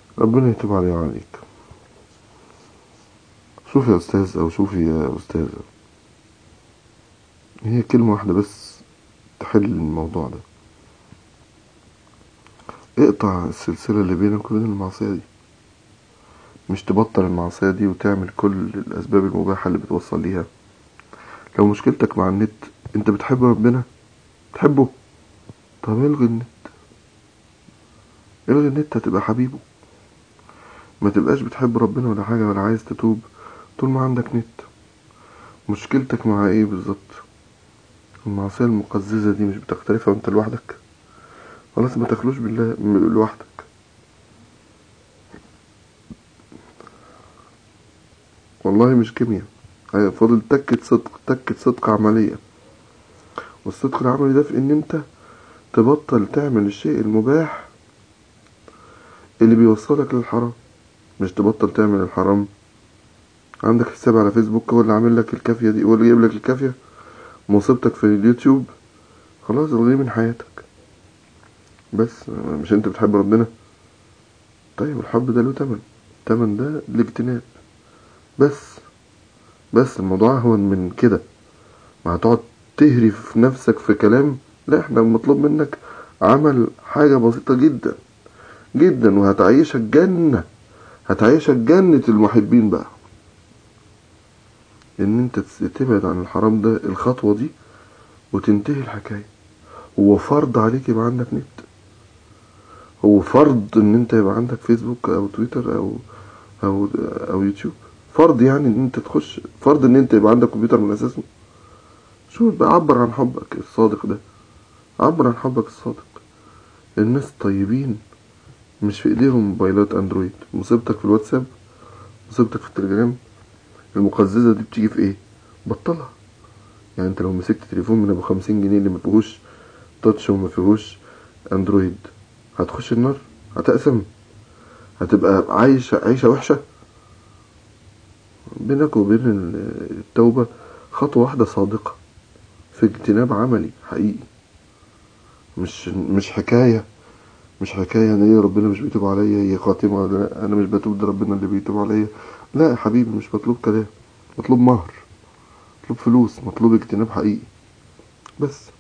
ربنا يتوب علي وعليك شوف يا أستاذ أو شوفي يا أستاذة هي كلمة واحدة بس تحل الموضوع ده اقطع السلسلة اللي بينك وبين المعصية دي مش تبطل المعصية دي وتعمل كل الأسباب المباحة اللي بتوصل ليها لو مشكلتك مع النت انت بتحب ربنا تحبه طب الغي النت الغي النت هتبقى حبيبه ما تبقاش بتحب ربنا ولا حاجة ولا عايز تتوب طول ما عندك نت مشكلتك مع ايه بالظبط المعصية المقززة دي مش بتختلفها وانت لوحدك خلاص ما تخلوش بالله م- لوحدك والله مش كيمياء هي فاضل تكة صدق تكة صدق عملية والصدق العملي ده في ان انت تبطل تعمل الشيء المباح اللي بيوصلك للحرام مش تبطل تعمل الحرام عندك حساب على فيسبوك هو اللي عامل لك الكافية دي هو اللي جايب لك الكافية مصيبتك في اليوتيوب خلاص الغيه من حياتك بس مش انت بتحب ربنا طيب الحب ده له تمن التمن ده الاجتناب بس بس الموضوع اهون من كده ما هتقعد تهري في نفسك في كلام لا احنا مطلوب منك عمل حاجة بسيطة جدا جدا وهتعيشك جنة هتعيشك جنة المحبين بقى ان انت تس- تبعد عن الحرام ده الخطوة دي وتنتهي الحكاية هو فرض عليك يبقى عندك نت هو فرض ان انت يبقى عندك فيسبوك او تويتر او او او يوتيوب فرض يعني ان انت تخش فرض ان انت يبقى عندك كمبيوتر من اساسه شو بقى عبر عن حبك الصادق ده عبر عن حبك الصادق الناس طيبين مش في ايديهم موبايلات اندرويد مصيبتك في الواتساب مصيبتك في التليجرام المقززة دي بتيجي في ايه بطلها يعني انت لو مسكت تليفون من ابو خمسين جنيه اللي ما فيهوش تاتش وما فيهوش اندرويد هتخش النار هتقسم هتبقى عايشة عيشة وحشة بينك وبين ال- التوبة خطوة واحدة صادقة في اجتناب عملي حقيقي مش مش حكاية مش حكاية ان ايه ربنا مش بيتوب عليا هي خاتمة ولا لا انا مش بتوب ده ربنا اللي بيتوب عليا لا يا حبيبي مش مطلوب كلام مطلوب مهر مطلوب فلوس مطلوب اجتناب حقيقي بس